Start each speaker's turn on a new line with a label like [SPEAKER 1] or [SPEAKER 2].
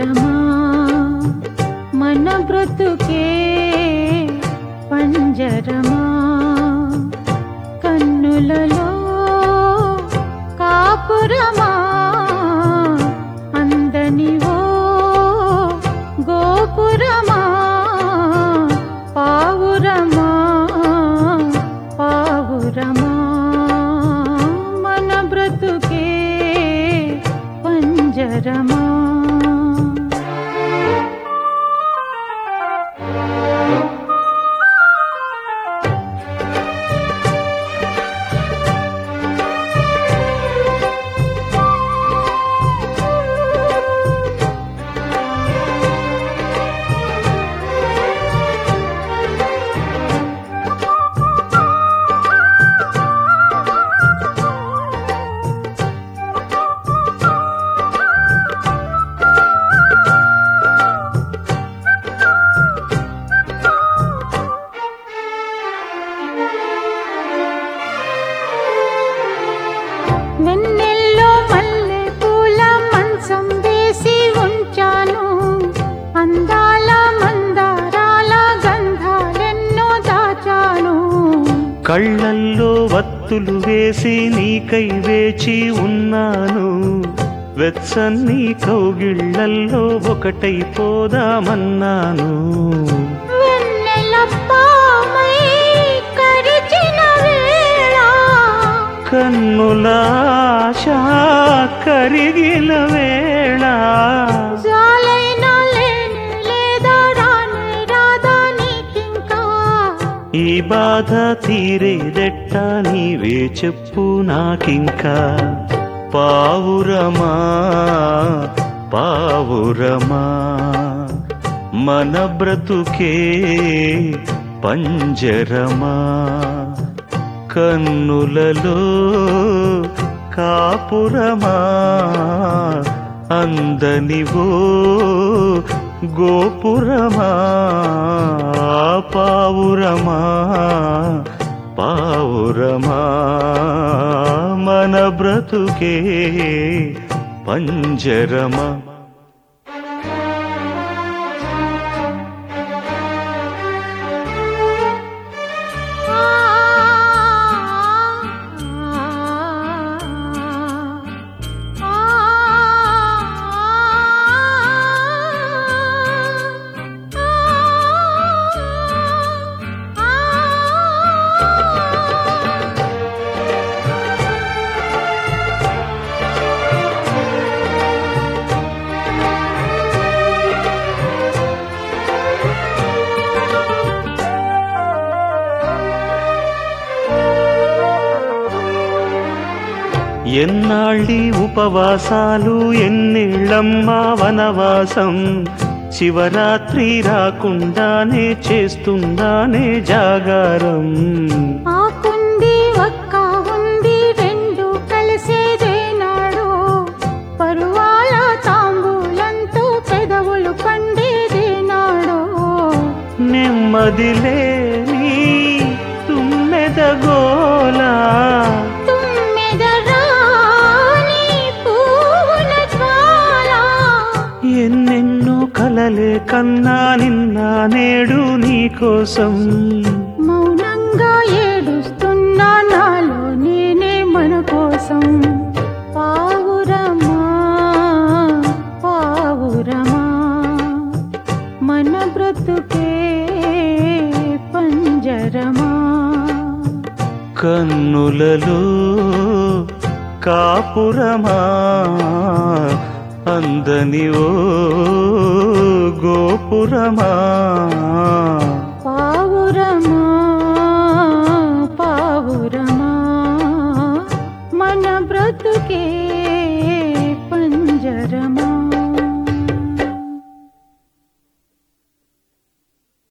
[SPEAKER 1] పంజరమా మన బ్రతుకే పంజరమా కన్నులలో కాపురమా అందని ఓ గోపురమా పావురమా పావురమా మన బ్రతుకే పంజరమా వెన్నెల్లో మల్లె పూల మంచం వేసి ఉంచాను అందాల మందారాల గంధాలెన్నో దాచాను
[SPEAKER 2] కళ్ళల్లో వత్తులు వేసి నీకై వేచి ఉన్నాను వెచ్చని కౌగిళ్ళల్లో ఒకటైపోదామన్నాను
[SPEAKER 1] వెన్నెల పామై కరిచిన వేళ
[SPEAKER 2] కన్నుల ఆశ కరిగిన వేళ
[SPEAKER 1] జాలైనా లేనే లేదా రానే రాదా నీకింకా
[SPEAKER 2] ఈ బాధ తీరేదెట్ట నీవే చెప్పు నాకింకా పావురమా పావురమా మన బ్రతుకే పంజరమా కన్నులలో కాపురమా అందనివో గోపురమా పావురమా పావురమా మన బ్రతుకే పంజరమా ఎన్నాళ్ళి ఉపవాసాలు ఎన్నేళ్ళమ్మా వనవాసం శివరాత్రి రాకుండానే చేస్తుందానే జాగారం
[SPEAKER 1] ఆకుంది ఒక్క ఉంది రెండు కలిసేదేనాడు పరువాల తాంబూలంతో పెదవులు పండేదేనాడు
[SPEAKER 2] నెమ్మదిలేని తుమ్మెదగోలా
[SPEAKER 1] తుమ్మెద రాణి పూల జ్వాల
[SPEAKER 2] ఎన్నెన్నో కలలే కన్నా నిన్న నేడు నీకోసం
[SPEAKER 1] మౌనంగా ఏడుస్తున్నా నాలో నేనే మన కోసం పావురమా పావురమా మన బ్రతుకే పంజరమా
[SPEAKER 2] కన్నులలో కాపురమా అందని ఓ గోపురమా
[SPEAKER 1] పావురమా